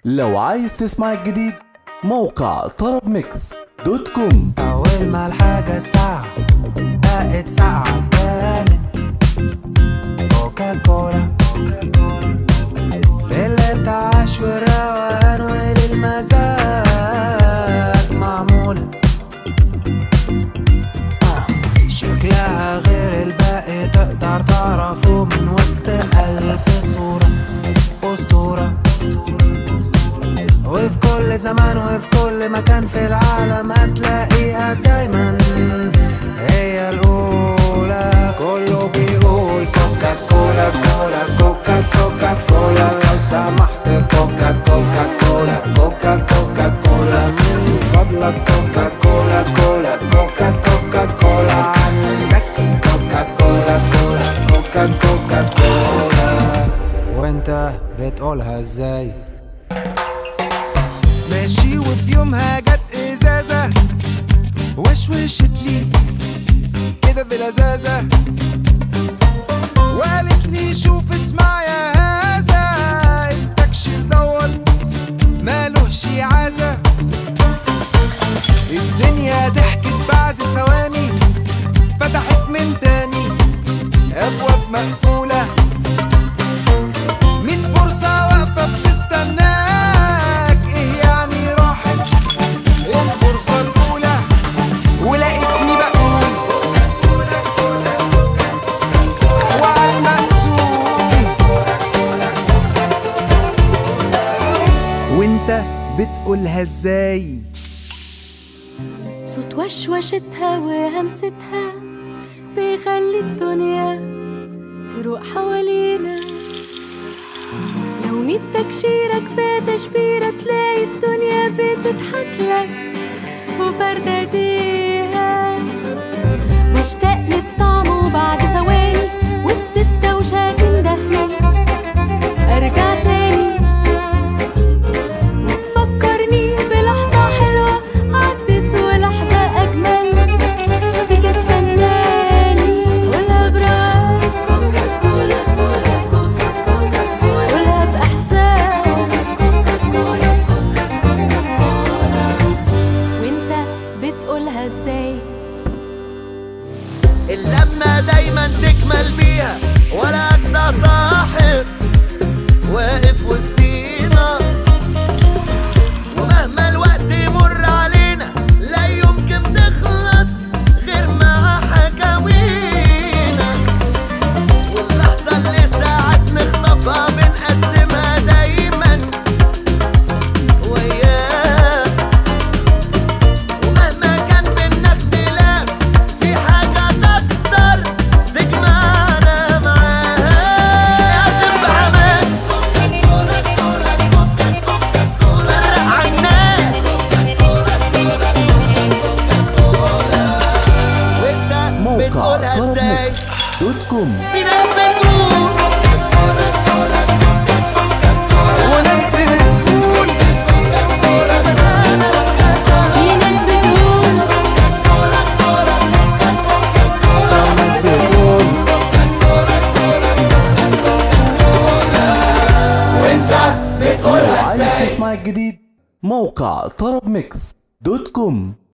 لو عايز تسمع الجديد موقع طرب ميكس دوت كوم أول ما الحاجة ساعة بقت ساعة تاني كوكا كولا للإنتعاش والروقان وللمزاج معمولة آه، شكلها غير الباقي تقدر تعرفه من وسط ألف صورة أسطورة وفي كل زمان وفي كل مكان في العالم هتلاقيها دايما هي الأولى كله بيقول كوكا كولا كولا كوكا كوكا كولا لو سمحت كوكا كوكا كولا كوكا كوكا كولا من فضلك كوكا كولا كولا كوكا كوكا كولا عندك كوكا كولا كولا كوكا كوكا كولا وانت بتقولها ازاي ماشي وفي يومها جت ازازه وشوشت لي كده بلذاذه وقالت لي شوف اسمع يا هذا التكشير دوت مالهش عازه الدنيا ضحكت بعد ثواني فتحت من تاني ابواب مقفوله مين فرصة واقفة بتستناك ايه يعني راحت الفرصة الأولى ولقيتني بقول وعلى المقسوم وانت بتقولها ازاي صوت وشوشتها وهمستها بيخلي الدنيا تروق حوالينا لو ميت تكشيرة كفاية تشبيرة تلاقي الدنيا بتضحك لك وفردة ايديها مشتاق للطعم وبعد ثواني وسط الدوشة تندهني ارجع تاني وتفكرني بلحظة حلوة عدت ولحظة أجمل بك استناني قولها براحة كوكا كولا كولا كوكا كوكا كولا قولها بإحساس كوكا كولا كوكا كوكا كولا وانت بتقولها ازاي اللمة دايما تكمل بيها ولا أجدع صاحب واقف وسطينا ومهما الوقت يمر علينا لا يمكن تخلص غير مع حكاوينا واللحظة اللي ساعات نخطفها بنقسمها دايما وياه ومهما كان بينا اختلاف في حاجة أكتر تجمعنا معاها لازم بحماس فرق عن الناس وانت موقع بتقولها طرب ازاي ميكس دوت كوم في ناس بتقول وناس بتقول في ناس بتقول وناس بتقول وانت لو بتقولها عايز ازاي تسمع الجديد موقع طرب ميكس دوت كوم